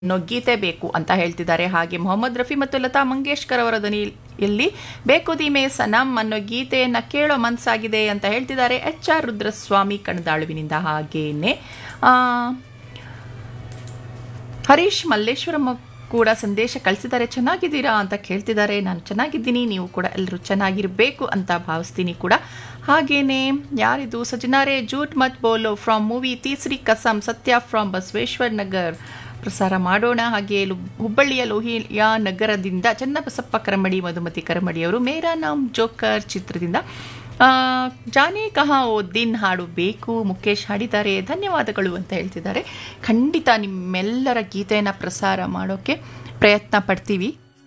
ಅನ್ನೋ ಗೀತೆ ಬೇಕು ಅಂತ ಹೇಳ್ತಿದ್ದಾರೆ ಹಾಗೆ ಮೊಹಮ್ಮದ್ ರಫಿ ಮತ್ತು ಲತಾ ಮಂಗೇಶ್ಕರ್ ಅವರ ಧ್ವನಿಯಲ್ಲಿ ಬೇಕು ದೀಮೆ ಸನಂ ಅನ್ನೋ ಗೀತೆಯನ್ನ ಕೇಳೋ ಮನ್ಸಾಗಿದೆ ಅಂತ ಹೇಳ್ತಿದ್ದಾರೆ ಎಚ್ ಆರ್ ರುದ್ರಸ್ವಾಮಿ ಕಣದಾಳುವಿನಿಂದ ಹಾಗೇನೆ ಆ, ಹರೀಶ್ ಮಲ್ಲೇಶ್ವರಂ ಕೂಡ ಸಂದೇಶ ಕಳಿಸಿದ್ದಾರೆ ಚೆನ್ನಾಗಿದ್ದೀರಾ ಅಂತ ಕೇಳ್ತಿದ್ದಾರೆ ನಾನು ಚೆನ್ನಾಗಿದ್ದೀನಿ ನೀವು ಕೂಡ ಎಲ್ಲರೂ ಚೆನ್ನಾಗಿರಬೇಕು ಅಂತ ಭಾವಿಸ್ತೀನಿ ಕೂಡ ಹಾಗೇನೆ ಯಾರಿದು ಸಜನಾರೆ ಜೂಟ್ ಮತ್ ಬೋಲೋ ಫ್ರಮ್ ಮೂವಿ ತೀಸರಿ ಕಸಂ ಸತ್ಯ ಫ್ರಮ್ ಬಸವೇಶ್ವರ್ ನಗರ್ ಪ್ರಸಾರ ಮಾಡೋಣ ಹಾಗೆ ಲು- ಹುಬ್ಬಳ್ಳಿಯ ಲೋಹಿಯಾ ನಗರದಿಂದ ಚನ್ನಬಸಪ್ಪ ಕರಮಡಿ ಮಧುಮತಿ ಕರಮಡಿಯವರು ಮೇರಾ ನಾಮ್ ಜೋಕರ್ ಚಿತ್ರದಿಂದ ಆ, ಜಾನೇ ಕಹಾ ಓ ದಿನ್ ಹಾಡು ಬೇಕು ಮುಖೇಶ್ ಹಾಡಿದ್ದಾರೆ ಧನ್ಯವಾದಗಳು ಅಂತ ಹೇಳ್ತಿದ್ದಾರೆ ಖಂಡಿತ ನಿಮ್ಮೆಲ್ಲರ ಗೀತೆಯನ್ನು ಪ್ರಸಾರ ಮಾಡೋಕ್ಕೆ ಪ್ರಯತ್ನ ಪಡ್ತೀವಿ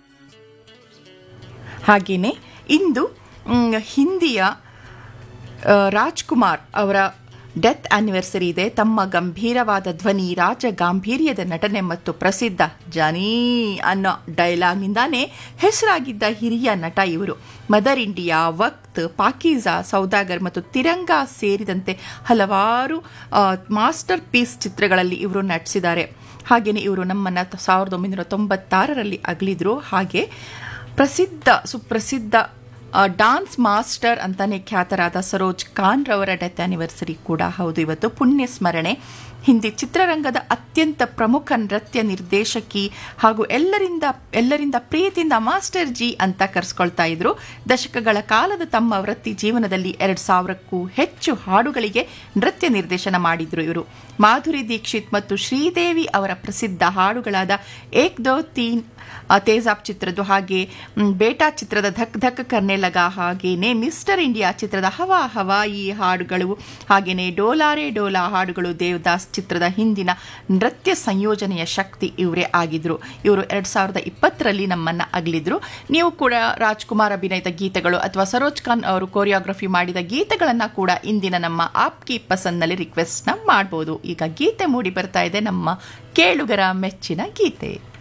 ಹಾಗೆಯೇ ಇಂದು ಮ್, ಹಿಂದಿಯ ಆ, ರಾಜ್ಕುಮಾರ್ ಅವರ ಡೆತ್ ಆನಿವರ್ಸರಿ ಇದೆ ತಮ್ಮ ಗಂಭೀರವಾದ ಧ್ವನಿ ರಾಜ ಗಾಂಭೀರ್ಯದ ನಟನೆ ಮತ್ತು ಪ್ರಸಿದ್ಧ ಜಾನಿ ಅನ್ನೋ ಡೈಲಾಗ್ನಿಂದಾನೇ ಹೆಸರಾಗಿದ್ದ ಹಿರಿಯ ನಟ ಇವರು ಮದರ್ ಇಂಡಿಯಾ ವಕ್ತ್ ಪಾಕೀಜಾ ಸೌದಾಗರ್ ಮತ್ತು ತಿರಂಗ ಸೇರಿದಂತೆ ಹಲವಾರು ಆ, ಮಾಸ್ಟರ್ ಪೀಸ್ ಚಿತ್ರಗಳಲ್ಲಿ ಇವರು ನಟಿಸಿದ್ದಾರೆ ಹಾಗೆಯೇ ಇವರು ನಮ್ಮನ್ನು ಸಾವಿರದ ಒಂಬೈನೂರ ತೊಂಬತ್ತಾರರಲ್ಲಿ ಅಗಲಿದ್ರು ಹಾಗೆ ಪ್ರಸಿದ್ಧ ಸುಪ್ರಸಿದ್ಧ ಆ, ಡಾನ್ಸ್ ಮಾಸ್ಟರ್ ಅಂತಾನೆ ಖ್ಯಾತರಾದ ಸರೋಜ್ ಖಾನ್ ರವರ ಡೆತ್ ಆನಿವರ್ಸರಿ ಕೂಡ ಹೌದು ಇವತ್ತು ಪುಣ್ಯ ಸ್ಮರಣೆ ಹಿಂದಿ ಚಿತ್ರರಂಗದ ಅತ್ಯಂತ ಪ್ರಮುಖ ನೃತ್ಯ ನಿರ್ದೇಶಕಿ ಹಾಗೂ ಎಲ್ಲರಿಂದ ಎಲ್ಲರಿಂದ ಪ್ರೀತಿಯಿಂದ ಮಾಸ್ಟರ್ ಜಿ ಅಂತ ಕರೆಸ್ಕೊಳ್ತಾ ಇದ್ರು ದಶಕಗಳ ಕಾಲದ ತಮ್ಮ ವೃತ್ತಿ ಜೀವನದಲ್ಲಿ ಎರಡು ಸಾವಿರಕ್ಕೂ ಹೆಚ್ಚು ಹಾಡುಗಳಿಗೆ ನೃತ್ಯ ನಿರ್ದೇಶನ ಮಾಡಿದ್ರು ಇವರು ಮಾಧುರಿ ದೀಕ್ಷಿತ್ ಮತ್ತು ಶ್ರೀದೇವಿ ಅವರ ಪ್ರಸಿದ್ಧ ಹಾಡುಗಳಾದ ಏಕ್ ದೋ ತೀನ್ ಆ, ತೇಜಾಬ್ ಚಿತ್ರದ್ದು ಹಾಗೆ ಮ್, ಬೇಟಾ ಚಿತ್ರದ ಧಕ್ ಧಕ್ ಕರ್ನೆ ಲಗಾ ಹಾಗೇನೆ ಮಿಸ್ಟರ್ ಇಂಡಿಯಾ ಚಿತ್ರದ ಹವಾ ಹವಾಯಿ ಹಾಡುಗಳು ಹಾಗೇನೆ ಡೋಲಾರೆ ಡೋಲಾ ಹಾಡುಗಳು ದೇವದಾಸ್ ಚಿತ್ರದ ಹಿಂದಿನ ನೃತ್ಯ ಸಂಯೋಜನೆಯ ಶಕ್ತಿ ಇವರೇ ಆಗಿದ್ರು ಇವರು ಎರಡ್ ಸಾವಿರದ ಇಪ್ಪತ್ತರಲ್ಲಿ ನಮ್ಮನ್ನ ಅಗಲಿದ್ರು ನೀವು ಕೂಡ ರಾಜ್ಕುಮಾರ್ ಅಭಿನಯದ ಗೀತೆಗಳು ಅಥವಾ ಸರೋಜ್ ಖಾನ್ ಅವರು ಕೊರಿಯೋಗ್ರಫಿ ಮಾಡಿದ ಗೀತೆಗಳನ್ನ ಕೂಡ ಇಂದಿನ ನಮ್ಮ ಆಪ್ ಕಿ ಪಸಂದ್ನಲ್ಲಿ ರಿಕ್ವೆಸ್ಟ್ನ ಮಾಡ್ಬೋದು ಈಗ ಗೀತೆ ಮೂಡಿ ಬರ್ತಾ ಇದೆ ನಮ್ಮ ಕೇಳುಗರ ಮೆಚ್ಚಿನ ಗೀತೆ